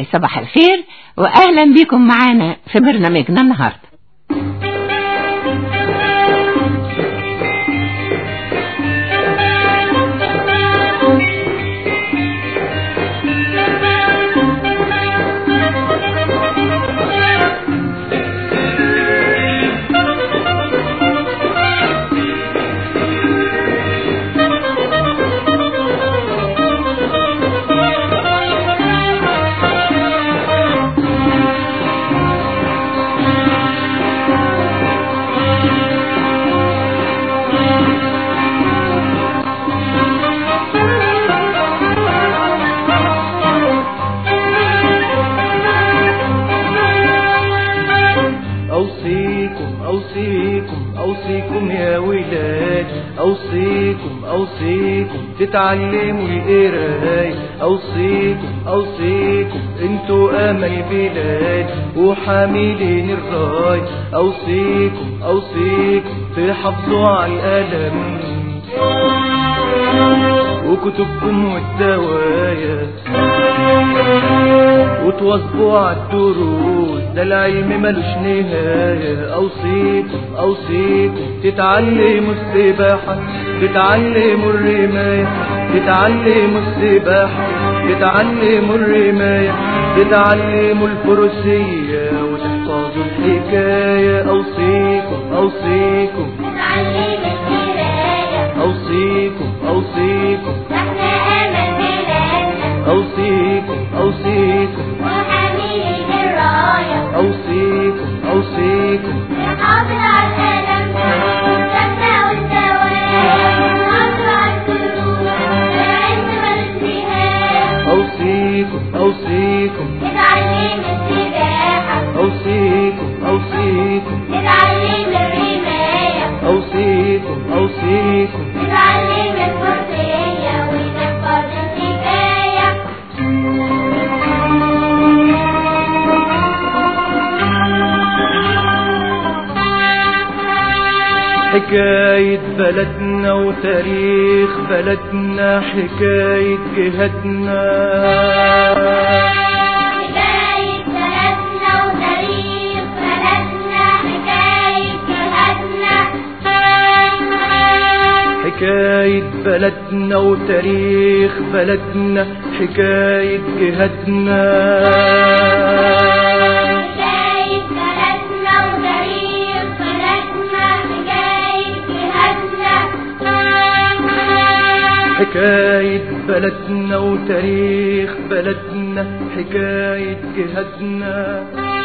صباح الخير وأهلا بكم معانا في برنامجنا النهاردة أوصيكم أوصيكم أوصيكم يا ولاد أوصيكم أوصيكم تتعلموا القراية أوصيكم أوصيكم انتوا أمل البلاد وحاملين الراي أوصيكم أوصيكم تحافظوا على القلم وكتبكم والدوايا وتواظبوا على الدروس ده العلم ملوش نهاية أوصيكم أوصيكم تتعلموا السباحة تتعلموا الرماية تتعلموا السباحة تتعلموا الرماية تتعلموا الفروسية وتحفظوا الحكاية أوصيكم أوصيكم نتعلم القراية أوصيكم أوصيكم احنا امل بلادنا أوصيكم أوصيكم وحاملين الراية أوصيكم أوصيكم نحافظ على القلم كتابنا والدواء نحافظ على الدروس العلم ملوش نهاية أوصيكم أوصيكم نتعلم السباحة أوصيكم أوصيكم نتعلم الرماية أوصيكم أوصيكم نتعلم الفروسية ونحفظ الحكاية حكاية بلدنا وتاريخ بلدنا حكاية جهادنا حكاية بلدنا وتاريخ بلدنا حكاية جهادنا حكاية بلدنا وتاريخ بلدنا حكاية جهادنا حكاية بلدنا وتاريخ بلدنا حكاية جهادنا حكاية بلدنا وتاريخ بلدنا حكاية جهادنا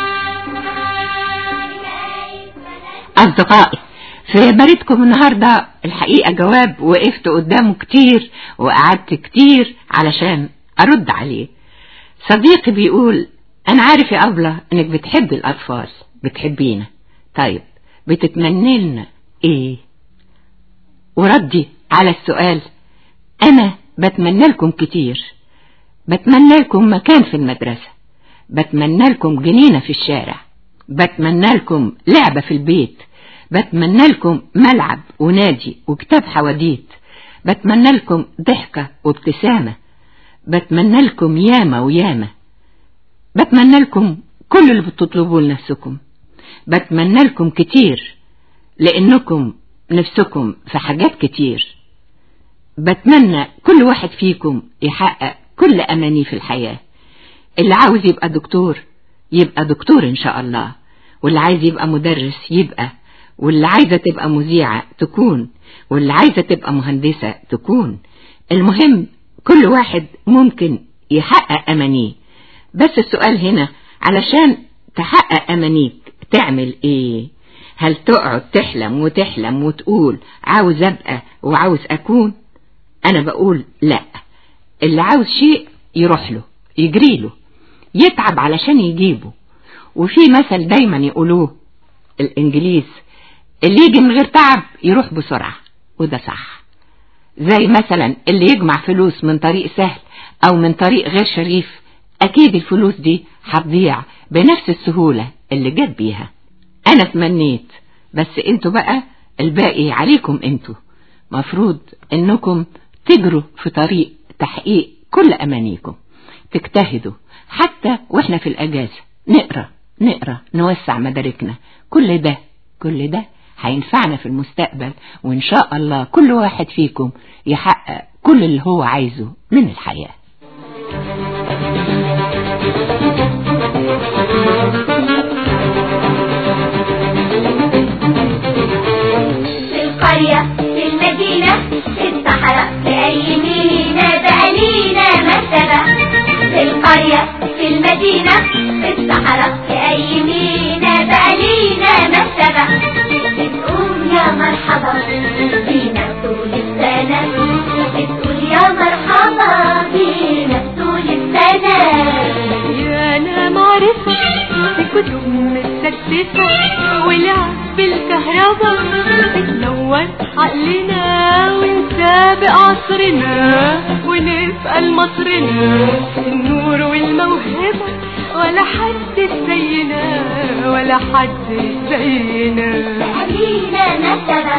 أصدقائي في بريدكم النهاردة الحقيقة جواب وقفت قدامه كتير وقعدت كتير علشان أرد عليه صديقي بيقول أنا عارف يا أبلة إنك بتحبي الأطفال بتحبينا طيب بتتمني لنا إيه وردي على السؤال أنا بتمنى لكم كتير بتمنى لكم مكان في المدرسة بتمنى لكم جنينة في الشارع بتمنى لكم لعبة في البيت بتمنى لكم ملعب ونادي وكتاب حواديت بتمنى لكم ضحكة وابتسامة بتمنى لكم ياما وياما بتمنى لكم كل اللي بتطلبوه لنفسكم بتمنى لكم كتير لأنكم نفسكم في حاجات كتير بتمنى كل واحد فيكم يحقق كل أماني في الحياة اللي عاوز يبقى دكتور يبقى دكتور إن شاء الله واللي عايز يبقى مدرس يبقى واللي عايزة تبقى مذيعة تكون واللي عايزة تبقى مهندسة تكون المهم كل واحد ممكن يحقق أمانيه بس السؤال هنا علشان تحقق أمانيك تعمل إيه هل تقعد تحلم وتحلم وتقول عاوز أبقى وعاوز أكون أنا بقول لا اللي عاوز شيء يروح له يجري له يتعب علشان يجيبه وفي مثل دايما يقولوه الإنجليز اللي يجي من غير تعب يروح بسرعة وده صح زي مثلا اللي يجمع فلوس من طريق سهل أو من طريق غير شريف أكيد الفلوس دي هتضيع بنفس السهولة اللي جت بيها أنا تمنيت بس انتوا بقى الباقي عليكم انتوا مفروض انكم تجروا في طريق تحقيق كل أمانيكم تجتهدوا حتى واحنا في الأجازة نقرأ نقرأ نوسع مداركنا كل ده كل ده هينفعنا في المستقبل وإن شاء الله كل واحد فيكم يحقق كل اللي هو عايزه من الحياة في القرية في المدينة في الصحراء في أي مينا بقى لينا مكتبة في القرية في المدينة في الصحراء في أي مينا بقى لينا مكتبة بتقول يا مرحبا بينا طول السنة بتقول يا مرحبا بينا طول السنة يا انا معرفة في كتب متستفة ولعب بالكهرباء بتنور عقلنا ونسابق عصرنا ونسأل مصرنا النور والموهبة ولا حد زينا ولا حد زينا علينا مكتبة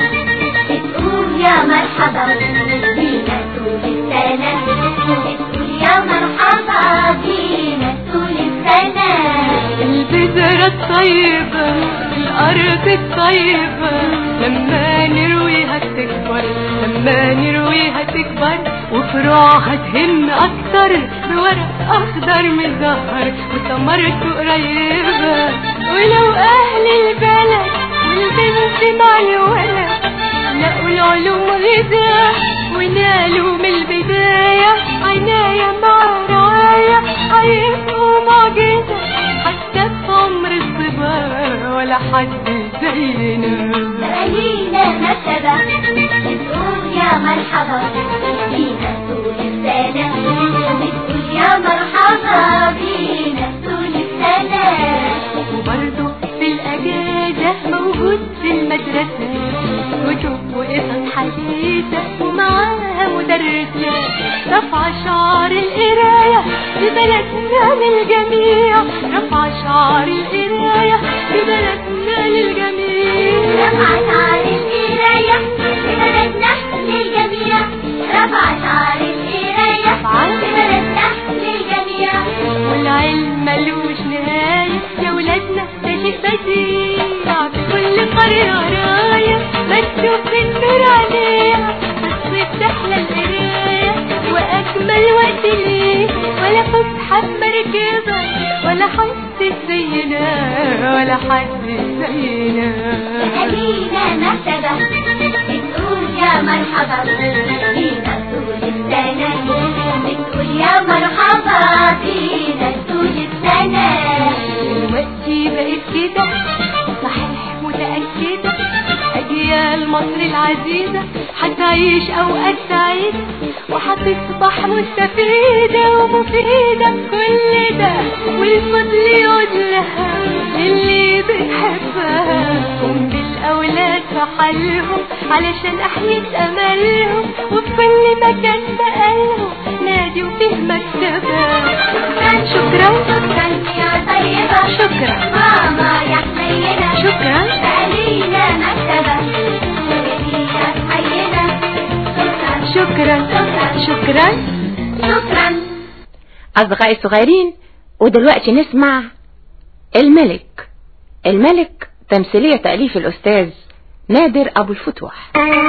بتقول يا مرحبا بينا طول السنة بتقول يا مرحبا بينا طول السنة البذرة الطيبة الأرض الطيبة لما نرويها تكبر لما نرويها تكبر وفروعها تهم أكتر بورق أخضر مزهر وثمرته قريبة ولو أهل البلد والبنت مع الولد لقوا العلوم غذاء ونالوا من البداية عناية مع رعاية هيبقوا معجزة حتى في عمر الصغار ولا حد زينا علينا مكتبة بتقول يا مرحبا بينا طول السنة بتقول يا مرحبا بينا طول السنة وبرضه في الأجازة موجود في المدرسة كتب وقصص حديثة ومعاها مدرسة رفع شعار القراية لبلدنا للجميع رفع شعار القراية لبلدنا للجميع رفع شعار القراية لبلدنا للجميع رفع شعار القراية لبلدنا للجميع والعلم ملوش نهاية يا ولادنا ده شيء بديع في كل قرية راية مكتوب النور عليها بس بتحلى القراية وأجمل وقت ليه ولا فسحة بمركبة ولا حد زينا ولا حد زينا علينا مكتبة بتقول يا مرحبا بينا طول السنة بتقول يا مرحبا بينا طول السنة دلوقتي بقيت كده صحيح متأكدة أجيال مصر العزيزة هتعيش أوقات سعيدة وهتصبح مستفيدة ومفيدة بكل ده والفضل يعود لها اللي بتحبها قوم بالأولاد في حالهم علشان أحيت أملهم وفي كل مكان بقالهم نادي وفيه مكتبة شكرا شكرا يا طيبة شكرا ماما يا حنينة شكرا علينا مكتبة يا حنينة شكرا شكرا شكرا شكرا أصدقائي الصغيرين ودلوقتي نسمع الملك الملك تمثيلية تأليف الأستاذ نادر أبو الفتوح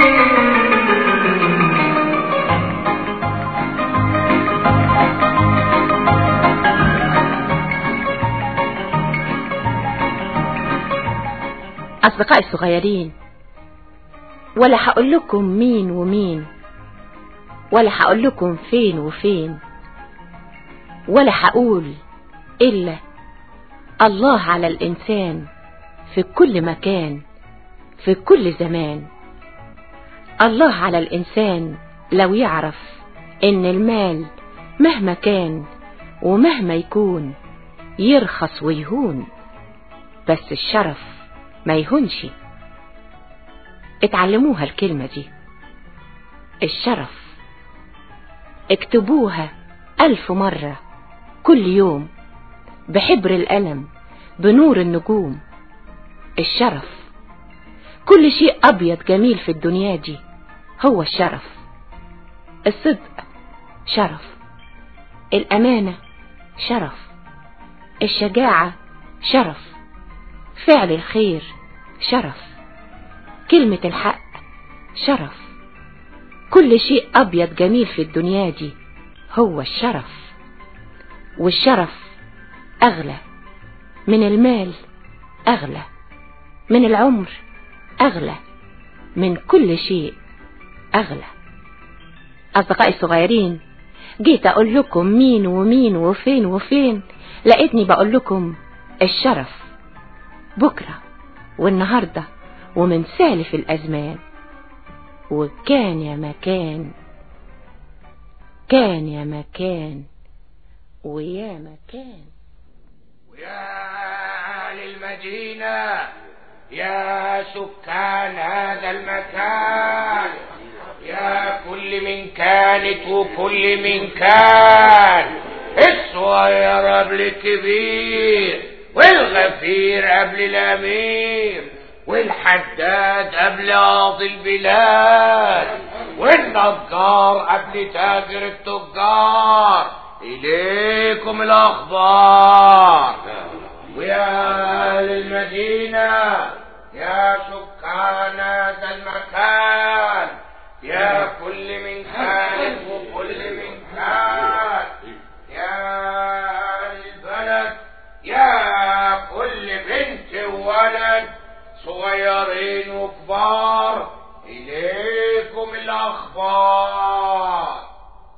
أصدقائي الصغيرين ولا هقول لكم مين ومين ولا هقول لكم فين وفين ولا هقول إلا الله على الإنسان في كل مكان في كل زمان الله على الإنسان لو يعرف إن المال مهما كان ومهما يكون يرخص ويهون بس الشرف ما يهونش اتعلموها الكلمة دي الشرف اكتبوها ألف مرة كل يوم بحبر القلم بنور النجوم الشرف كل شيء أبيض جميل في الدنيا دي هو الشرف الصدق شرف الأمانة شرف الشجاعة شرف فعل الخير شرف كلمة الحق شرف كل شيء أبيض جميل في الدنيا دي هو الشرف والشرف أغلى من المال أغلى من العمر أغلى من كل شيء أغلى أصدقائي الصغيرين جيت أقول لكم مين ومين وفين وفين لقيتني بقول لكم الشرف بكرة والنهاردة ومن سالف الأزمان وكان يا مكان كان يا مكان ويا مكان ويا للمدينة يا سكان هذا المكان يا كل من كانت وكل من كان الصغير قبل الكبير والغفير قبل الأمير والحداد قبل قاضي البلاد والنجار قبل تاجر التجار إليكم الأخبار ويا للمدينة يا سكان هذا المكان يا كل من كان وكل من كان يا البلد يا كل بنت وولد صغيرين وكبار إليكم الأخبار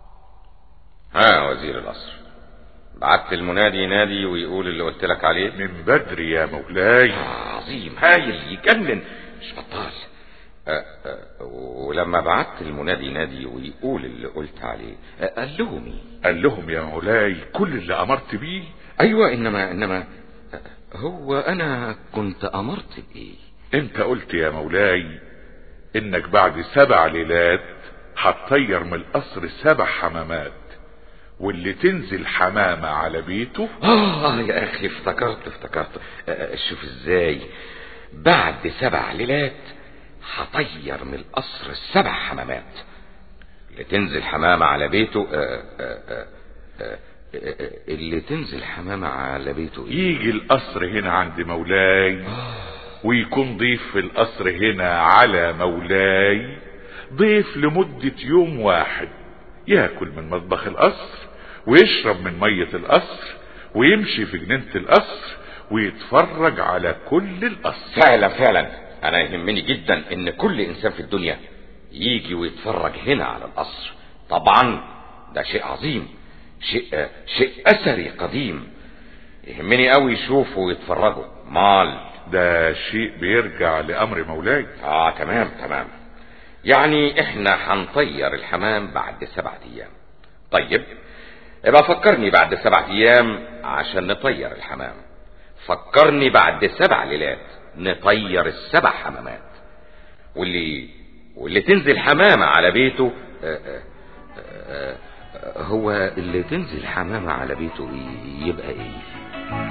ها وزير القصر بعت المنادي ينادي ويقول اللي قلت لك عليه من بدري يا مولاي آه عظيم هايل يجنن مش بطال أه أه ولما بعت المنادي ينادي ويقول اللي قلت عليه أه قال لهم ايه قال لهم يا مولاي كل اللي امرت بيه ايوه انما انما هو انا كنت امرت بايه انت قلت يا مولاي انك بعد سبع ليلات هتطير من القصر سبع حمامات واللي تنزل حمامة على بيته اه يا اخي افتكرت افتكرت آه شوف ازاي بعد سبع ليلات هطير من القصر سبع حمامات اللي تنزل حمامة على بيته آه آه آه اللي تنزل حمامة على بيته إيه؟ يجي القصر هنا عند مولاي ويكون ضيف في القصر هنا على مولاي ضيف لمدة يوم واحد ياكل من مطبخ القصر ويشرب من مية القصر ويمشي في جنينة القصر ويتفرج على كل القصر فعلا فعلا انا يهمني جدا ان كل انسان في الدنيا يجي ويتفرج هنا على القصر طبعا ده شيء عظيم شيء شيء اثري قديم يهمني قوي يشوفوا ويتفرجوا مال ده شيء بيرجع لامر مولاي اه تمام تمام يعني احنا هنطير الحمام بعد سبعة ايام طيب يبقى فكرني بعد سبعة ايام عشان نطير الحمام فكرني بعد سبع ليلات نطير السبع حمامات واللي واللي تنزل حمامة على بيته آآ آآ هو اللي تنزل حمامة على بيته يبقى ايه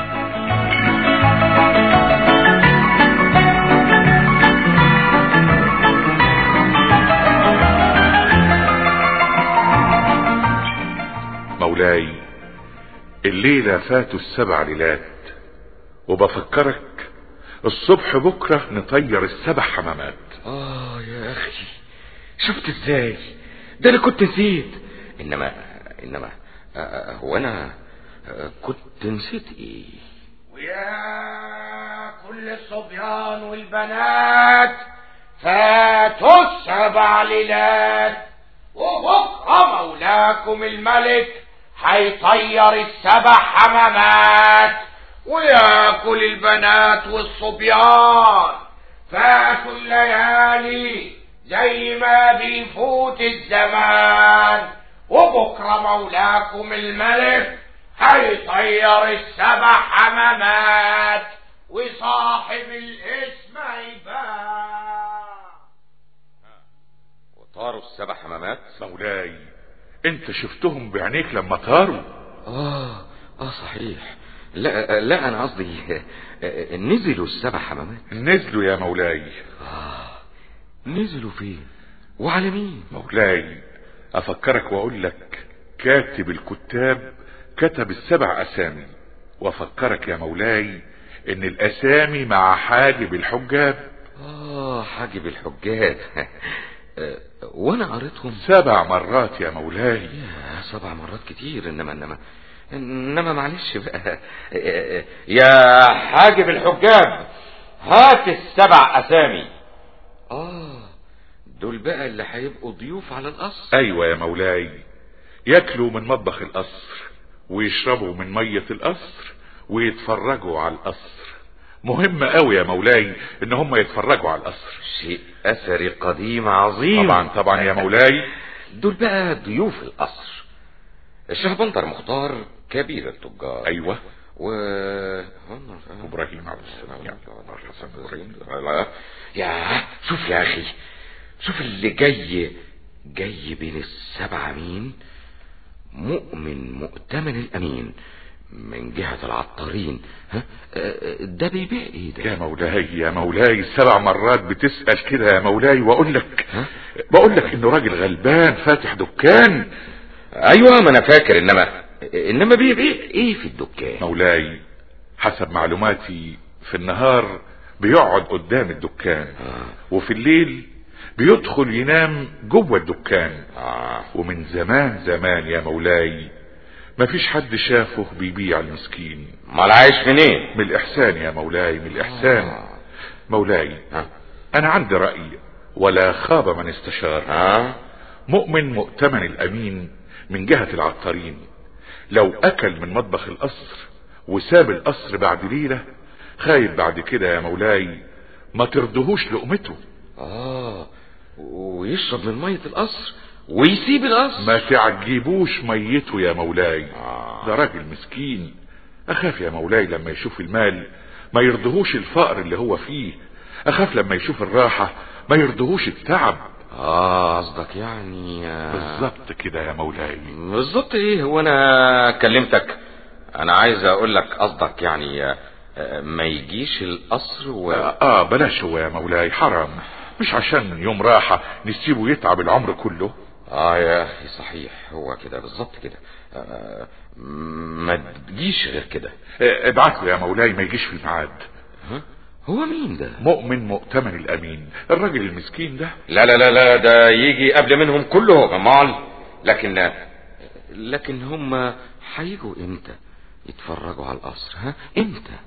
مولاي الليلة فاتوا السبع ليلات وبفكرك الصبح بكرة نطير السبع حمامات اه يا اخي شفت ازاي ده انا كنت نسيت انما انما آه هو انا آه كنت نسيت ايه ويا كل الصبيان والبنات فاتوا السبع ليلات وبكره مولاكم الملك هيطير السبع حمامات وياكل البنات والصبيان فاتوا الليالي زي ما بيفوت الزمان وبكره مولاكم الملك هيطير السبع حمامات وصاحب الاسم يبان وطاروا السبع حمامات مولاي انت شفتهم بعينيك لما طاروا اه اه صحيح لا لا انا قصدي نزلوا السبع حمامات نزلوا يا مولاي آه نزلوا فين وعلى مين مولاي افكرك واقول لك كاتب الكتاب كتب السبع اسامي وافكرك يا مولاي ان الاسامي مع حاجب الحجاب اه حاجب الحجاج آه، وانا قريتهم سبع مرات يا مولاي يا سبع مرات كتير انما انما انما معلش بقى آه، يا حاجب الحجاب هات السبع اسامي اه دول بقى اللي هيبقوا ضيوف على القصر ايوه يا مولاي ياكلوا من مطبخ القصر ويشربوا من مية القصر ويتفرجوا على القصر مهم قوي يا مولاي ان هم يتفرجوا على القصر شيء اثري قديم عظيم طبعا طبعا يا مولاي دول بقى ضيوف القصر الشهبندر مختار كبير التجار ايوه و ابراهيم عبد السلام يعني الحسن ابراهيم يا شوف يا اخي شوف اللي جاي جاي بين السبعة مين مؤمن مؤتمن الامين من جهة العطارين ها آه، ده بيبيع ايه ده يا مولاي يا مولاي سبع مرات بتسأل كده يا مولاي واقول لك ها؟ بقول لك انه راجل غلبان فاتح دكان ايوه ما انا فاكر انما انما بيبيع ايه في الدكان مولاي حسب معلوماتي في النهار بيقعد قدام الدكان وفي الليل بيدخل ينام جوه الدكان آه. ومن زمان زمان يا مولاي مفيش حد شافه بيبيع المسكين امال عايش منين من الإحسان يا مولاي من الإحسان آه. مولاي ها أنا عندي رأي ولا خاب من استشار ها مؤمن مؤتمن الأمين من جهة العطارين لو أكل من مطبخ القصر وساب القصر بعد ليلة خايف بعد كده يا مولاي ما تردهوش لقمته اه ويشرب من مية القصر ويسيب القصر ما تعجبوش ميته يا مولاي آه. ده راجل مسكين اخاف يا مولاي لما يشوف المال ما يرضهوش الفقر اللي هو فيه اخاف لما يشوف الراحة ما يرضهوش التعب اه قصدك يعني آه، بالظبط كده يا مولاي بالظبط ايه هو انا كلمتك انا عايز اقول لك قصدك يعني آه، آه، ما يجيش القصر و... آه, اه بلاش هو يا مولاي حرام مش عشان يوم راحة نسيبه يتعب العمر كله اه يا اخي صحيح هو كده بالظبط كده آه ما تجيش غير كده آه ابعت له يا مولاي ما يجيش في الميعاد ها هو مين ده مؤمن مؤتمن الامين الراجل المسكين ده لا لا لا لا ده يجي قبل منهم كلهم امال لكن لكن هم هيجوا امتى يتفرجوا على القصر ها امتى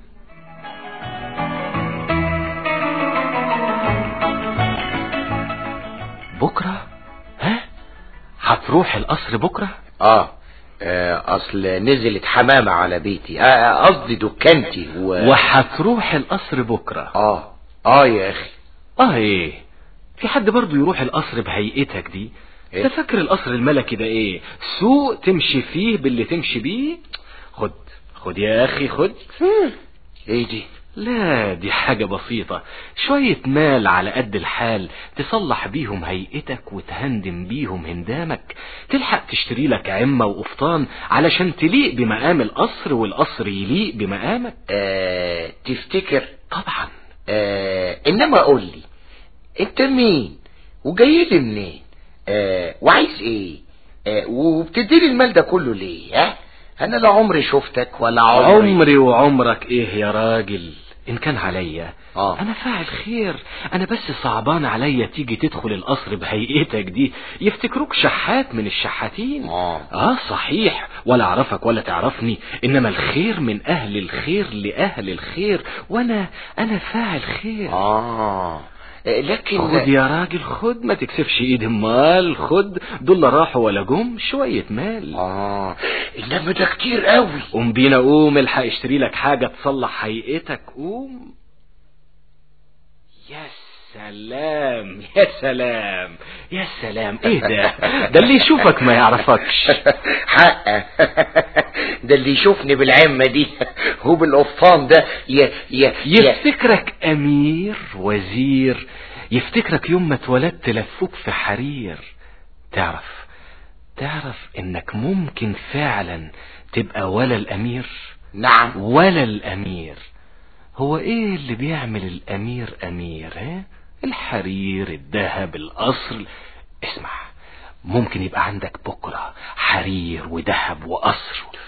بكرة ها هتروح القصر بكرة اه آه، اصل نزلت حمامة على بيتي آه، آه، قصدي دكانتي و... وهتروح القصر بكرة اه اه يا اخي اه ايه في حد برضو يروح القصر بهيئتك دي إيه؟ انت فاكر القصر الملكي ده ايه سوق تمشي فيه باللي تمشي بيه خد خد يا اخي خد ايه دي لا دي حاجة بسيطة شوية مال على قد الحال تصلح بيهم هيئتك وتهندم بيهم هندامك تلحق تشتري لك عمة وقفطان علشان تليق بمقام القصر والقصر يليق بمقامك آه تفتكر طبعا آه انما قول لي انت مين وجاي لي منين آه وعايز ايه آه وبتديني المال ده كله ليه ها انا لا عمري شفتك ولا عمري عمري وعمرك ايه يا راجل ان كان عليا آه. انا فاعل خير انا بس صعبان عليا تيجي تدخل القصر بهيئتك دي يفتكروك شحات من الشحاتين آه. اه صحيح ولا اعرفك ولا تعرفني انما الخير من اهل الخير لاهل الخير وانا انا فاعل خير اه آه، لكن خد يا راجل خد ما تكسفش ايد مال خد دول لا راحوا ولا جم شوية مال اه انما ده كتير قوي قوم بينا قوم الحق اشتري لك حاجة تصلح هيئتك قوم يا سلام يا سلام يا سلام ايه ده ده اللي يشوفك ما يعرفكش حق ده اللي يشوفني بالعمة دي هو بالقفطان ده يا يا يا يفتكرك امير وزير يفتكرك يوم ما اتولدت لفوك في حرير تعرف تعرف انك ممكن فعلا تبقى ولا الامير نعم ولا الامير هو ايه اللي بيعمل الامير امير ها الحرير الذهب القصر اسمع ممكن يبقى عندك بكرة حرير وذهب وقصر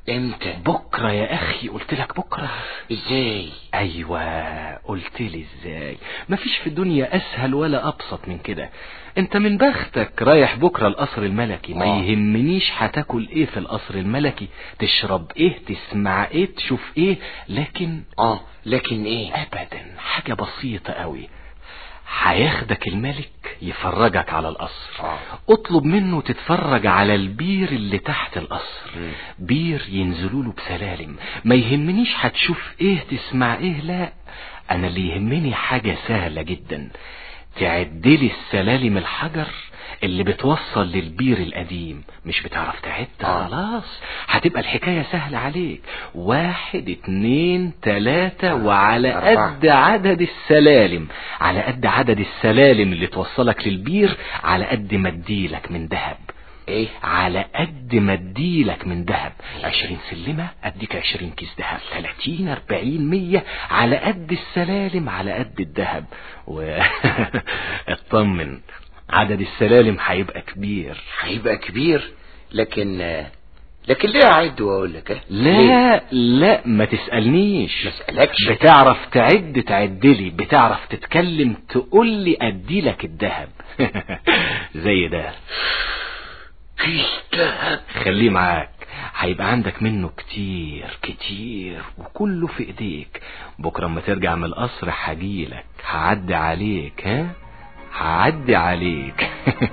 امتى بكرة يا اخي قلت لك بكرة ازاي ايوه قلت لي ازاي مفيش في الدنيا اسهل ولا ابسط من كده انت من بختك رايح بكرة القصر الملكي ما آه. يهمنيش هتاكل ايه في القصر الملكي تشرب ايه تسمع ايه تشوف ايه لكن اه لكن ايه ابدا حاجة بسيطة قوي هياخدك الملك يفرجك على القصر آه. اطلب منه تتفرج على البير اللي تحت القصر بير ينزلوا له بسلالم ما يهمنيش هتشوف ايه تسمع ايه لا انا اللي يهمني حاجة سهلة جدا تعدلي السلالم الحجر اللي بتوصل للبير القديم مش بتعرف تعد آه. خلاص هتبقى الحكاية سهلة عليك واحد اتنين تلاتة وعلى أربعة. قد عدد السلالم على قد عدد السلالم اللي توصلك للبير على قد ما اديلك من ذهب ايه على قد ما اديلك من ذهب عشرين سلمة اديك عشرين كيس ذهب تلاتين اربعين مية على قد السلالم على قد الذهب و اطمن عدد السلالم هيبقى كبير هيبقى كبير لكن آه، لكن ليه اعد واقول لك آه؟ ليه؟ لا لا ما تسألنيش ما اسالكش بتعرف تعد تعدلي بتعرف تتكلم تقول لي اديلك الذهب زي ده كيس دهب خليه معاك هيبقى عندك منه كتير كتير وكله في ايديك بكره اما ترجع من القصر هجيلك هعدي عليك ها هعدي عليك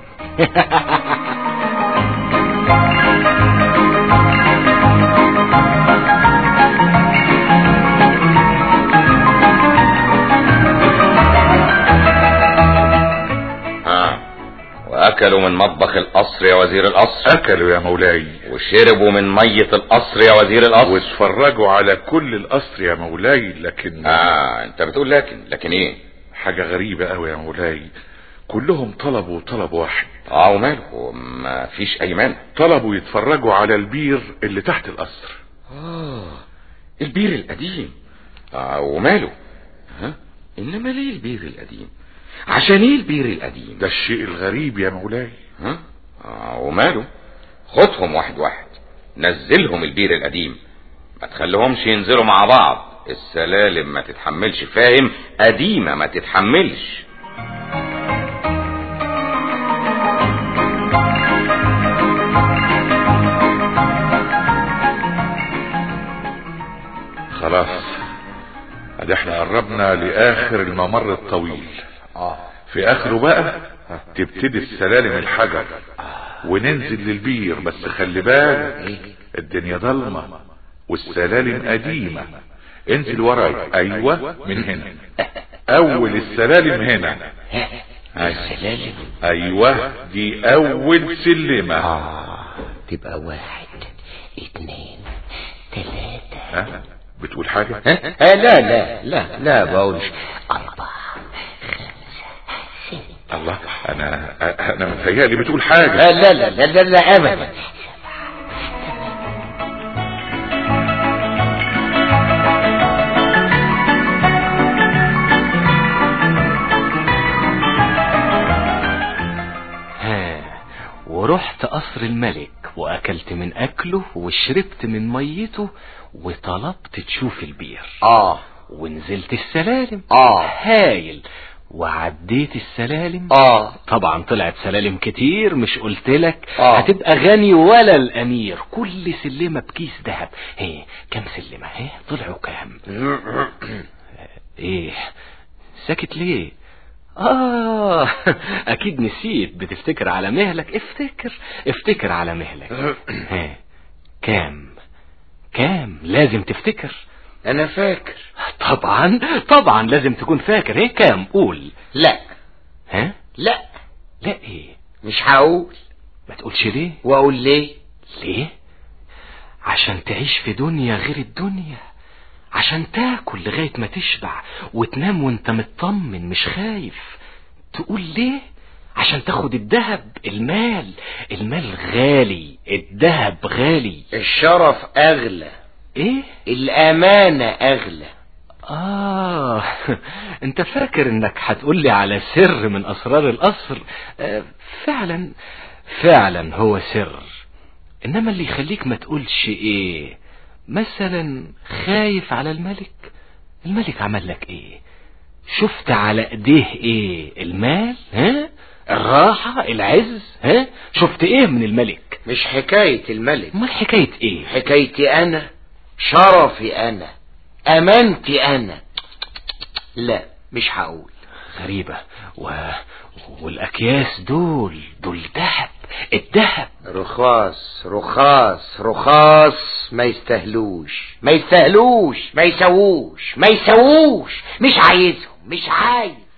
ها واكلوا من مطبخ القصر يا وزير القصر اكلوا يا مولاي وشربوا من مية القصر يا وزير القصر واتفرجوا على كل القصر يا مولاي لكن اه انت بتقول لكن لكن ايه حاجة غريبة قوي يا مولاي كلهم طلبوا طلب واحد اه وماله ما فيش اي مانع طلبوا يتفرجوا على البير اللي تحت القصر اه البير القديم اه وماله ها انما ليه البير القديم عشان ايه البير القديم ده الشيء الغريب يا مولاي ها اه وماله خدهم واحد واحد نزلهم البير القديم ما تخليهمش ينزلوا مع بعض السلالم ما تتحملش فاهم قديمة ما تتحملش خلاص ادي احنا قربنا لاخر الممر الطويل اه في اخره بقى تبتدي السلالم الحجر وننزل للبير بس خلي بالك الدنيا ضلمة والسلالم قديمة انزل ورايا ايوه من هنا اول السلالم هنا السلالم ايوه دي اول سلمة اه تبقى واحد اتنين تلاتة ها بتقول حاجة ها؟ آه لا لا لا لا بقولش أربعة الله انا انا متهيألي بتقول حاجة آه لا لا لا لا, لا أبدا ها ورحت قصر الملك واكلت من اكله وشربت من ميته وطلبت تشوف البير اه ونزلت السلالم آه. هايل وعديت السلالم اه طبعا طلعت سلالم كتير مش قلت لك آه. هتبقى غني ولا الامير كل سلمة بكيس ذهب هي كم سلمة هي طلعوا كام ايه ساكت ليه اه اكيد نسيت بتفتكر على مهلك افتكر افتكر على مهلك ها كام كام لازم تفتكر انا فاكر طبعا طبعا لازم تكون فاكر ايه كام قول لا ها لا لا ايه مش هقول ما تقولش ليه واقول ليه ليه عشان تعيش في دنيا غير الدنيا عشان تاكل لغاية ما تشبع وتنام وانت مطمن مش خايف تقول ليه عشان تاخد الذهب المال المال غالي الذهب غالي الشرف اغلى ايه الامانة اغلى آه أنت فاكر إنك هتقول لي على سر من أسرار القصر آه فعلا فعلا هو سر إنما اللي يخليك ما تقولش إيه مثلا خايف على الملك الملك عمل لك ايه شفت على ايديه ايه المال ها الراحة العز ها شفت ايه من الملك مش حكاية الملك امال حكاية ايه حكايتي انا شرفي انا امانتي انا لا مش هقول غريبة و... والاكياس دول دول ذهب الذهب رخاص رخاص رخاص ما يستهلوش ما يستهلوش ما يسووش ما يسووش مش عايزهم مش عايز